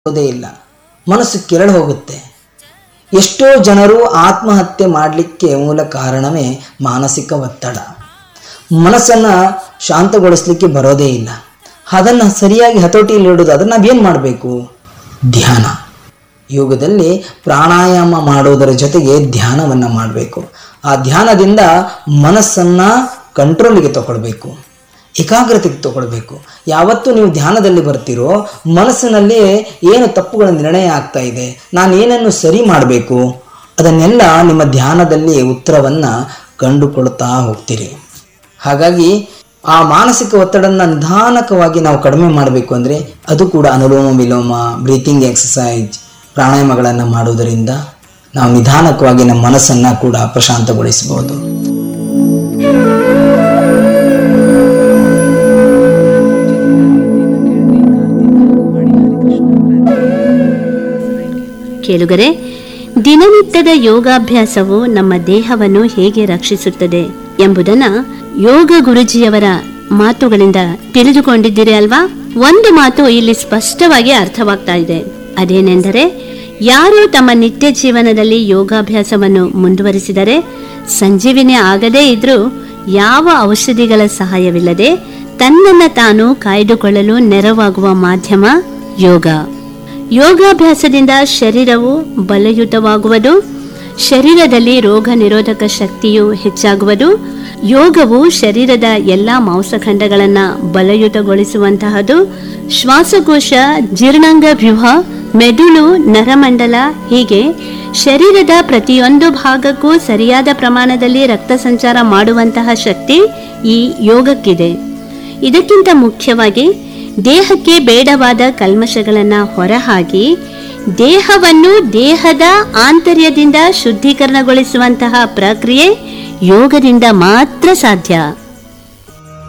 ಹೋಗೋದೇ ಇಲ್ಲ ಮನಸ್ಸು ಕೆರಳು ಹೋಗುತ್ತೆ ಎಷ್ಟೋ ಜನರು ಆತ್ಮಹತ್ಯೆ ಮಾಡಲಿಕ್ಕೆ ಮೂಲ ಕಾರಣವೇ ಮಾನಸಿಕ ಒತ್ತಡ ಮನಸ್ಸನ್ನು ಶಾಂತಗೊಳಿಸ್ಲಿಕ್ಕೆ ಬರೋದೇ ಇಲ್ಲ ಅದನ್ನು ಸರಿಯಾಗಿ ಹತೋಟಿಯಲ್ಲಿಡೋದು ಅದನ್ನು ನಾವೇನು ಮಾಡಬೇಕು ಧ್ಯಾನ ಯೋಗದಲ್ಲಿ ಪ್ರಾಣಾಯಾಮ ಮಾಡೋದರ ಜೊತೆಗೆ ಧ್ಯಾನವನ್ನು ಮಾಡಬೇಕು ಆ ಧ್ಯಾನದಿಂದ ಮನಸ್ಸನ್ನು ಕಂಟ್ರೋಲಿಗೆ ತಗೊಳ್ಬೇಕು ಏಕಾಗ್ರತೆಗೆ ತಗೊಳ್ಬೇಕು ಯಾವತ್ತು ನೀವು ಧ್ಯಾನದಲ್ಲಿ ಬರ್ತೀರೋ ಮನಸ್ಸಿನಲ್ಲಿ ಏನು ತಪ್ಪುಗಳ ನಿರ್ಣಯ ಆಗ್ತಾ ಇದೆ ನಾನು ಏನನ್ನು ಸರಿ ಮಾಡಬೇಕು ಅದನ್ನೆಲ್ಲ ನಿಮ್ಮ ಧ್ಯಾನದಲ್ಲಿ ಉತ್ತರವನ್ನು ಕಂಡುಕೊಳ್ತಾ ಹೋಗ್ತೀರಿ ಹಾಗಾಗಿ ಆ ಮಾನಸಿಕ ಒತ್ತಡನ ನಿಧಾನಕವಾಗಿ ನಾವು ಕಡಿಮೆ ಮಾಡಬೇಕು ಅಂದರೆ ಅದು ಕೂಡ ಅನುಲೋಮ ವಿಲೋಮ ಬ್ರೀತಿಂಗ್ ಎಕ್ಸಸೈಜ್ ಪ್ರಾಣಾಯಾಮಗಳನ್ನು ಮಾಡುವುದರಿಂದ ನಾವು ನಿಧಾನಕವಾಗಿ ನಮ್ಮ ಮನಸ್ಸನ್ನು ಕೂಡ ಪ್ರಶಾಂತಗೊಳಿಸಬಹುದು ಕೇಳುಗರೆ ದಿನನಿತ್ಯದ ಯೋಗಾಭ್ಯಾಸವು ನಮ್ಮ ದೇಹವನ್ನು ಹೇಗೆ ರಕ್ಷಿಸುತ್ತದೆ ಎಂಬುದನ್ನ ಯೋಗ ಗುರುಜಿಯವರ ಮಾತುಗಳಿಂದ ತಿಳಿದುಕೊಂಡಿದ್ದೀರಿ ಅಲ್ವಾ ಒಂದು ಮಾತು ಇಲ್ಲಿ ಸ್ಪಷ್ಟವಾಗಿ ಅರ್ಥವಾಗ್ತಾ ಇದೆ ಅದೇನೆಂದರೆ ಯಾರು ತಮ್ಮ ನಿತ್ಯ ಜೀವನದಲ್ಲಿ ಯೋಗಾಭ್ಯಾಸವನ್ನು ಮುಂದುವರಿಸಿದರೆ ಸಂಜೀವಿನಿ ಆಗದೇ ಇದ್ರೂ ಯಾವ ಔಷಧಿಗಳ ಸಹಾಯವಿಲ್ಲದೆ ತನ್ನನ್ನು ತಾನು ಕಾಯ್ದುಕೊಳ್ಳಲು ನೆರವಾಗುವ ಮಾಧ್ಯಮ ಯೋಗ ಯೋಗಾಭ್ಯಾಸದಿಂದ ಶರೀರವು ಬಲಯುತವಾಗುವುದು ಶರೀರದಲ್ಲಿ ರೋಗ ನಿರೋಧಕ ಶಕ್ತಿಯು ಹೆಚ್ಚಾಗುವುದು ಯೋಗವು ಶರೀರದ ಎಲ್ಲ ಮಾಂಸಖಂಡಗಳನ್ನು ಬಲಯುತಗೊಳಿಸುವಂತಹದ್ದು ಶ್ವಾಸಕೋಶ ಜೀರ್ಣಾಂಗ ವ್ಯೂಹ ಮೆದುಳು ನರಮಂಡಲ ಹೀಗೆ ಶರೀರದ ಪ್ರತಿಯೊಂದು ಭಾಗಕ್ಕೂ ಸರಿಯಾದ ಪ್ರಮಾಣದಲ್ಲಿ ರಕ್ತ ಸಂಚಾರ ಮಾಡುವಂತಹ ಶಕ್ತಿ ಈ ಯೋಗಕ್ಕಿದೆ ಇದಕ್ಕಿಂತ ಮುಖ್ಯವಾಗಿ ದೇಹಕ್ಕೆ ಬೇಡವಾದ ಕಲ್ಮಶಗಳನ್ನು ಹೊರಹಾಕಿ ದೇಹವನ್ನು ದೇಹದ ಆಂತರ್ಯದಿಂದ ಶುದ್ಧೀಕರಣಗೊಳಿಸುವಂತಹ ಪ್ರಕ್ರಿಯೆ ಯೋಗದಿಂದ ಮಾತ್ರ ಸಾಧ್ಯ